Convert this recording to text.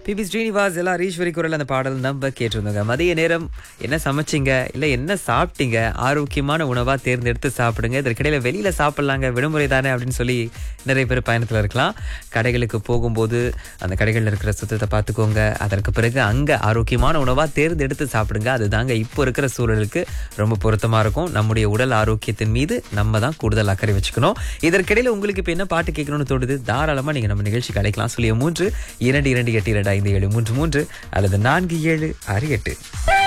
BP Srinivas எல்லாம் ஈஸ்வரி குரல் அந்த பாடல் நம்ம கேட்டிருந்தோங்க மதிய நேரம் என்ன சமைச்சிங்க இல்லை என்ன சாப்பிட்டீங்க ஆரோக்கியமான உணவாக தேர்ந்தெடுத்து சாப்பிடுங்க இதற்கிடையில வெளியில சாப்பிடலாங்க விடுமுறை தானே அப்படின்னு சொல்லி நிறைய பேர் பயணத்தில் இருக்கலாம் கடைகளுக்கு போகும்போது அந்த கடைகளில் இருக்கிற சுத்தத்தை பார்த்துக்கோங்க அதற்கு பிறகு அங்கே ஆரோக்கியமான உணவாக தேர்ந்தெடுத்து சாப்பிடுங்க அதுதாங்க இப்போ இருக்கிற சூழலுக்கு ரொம்ப பொருத்தமாக இருக்கும் நம்முடைய உடல் ஆரோக்கியத்தின் மீது நம்ம தான் கூடுதல் அக்கறை வச்சுக்கணும் இதற்கிடையில உங்களுக்கு இப்போ என்ன பாட்டு கேட்கணும்னு தோணுது தாராளமாக நீங்கள் நம்ம நிகழ்ச்சிக்கு அழைக்கலாம் சொல்லிய மூன்று இரண்டு இரண்டு எட்டு இரண்டு ஐந்து ஏழு மூன்று மூன்று அல்லது நான்கு ஏழு ஆறு எட்டு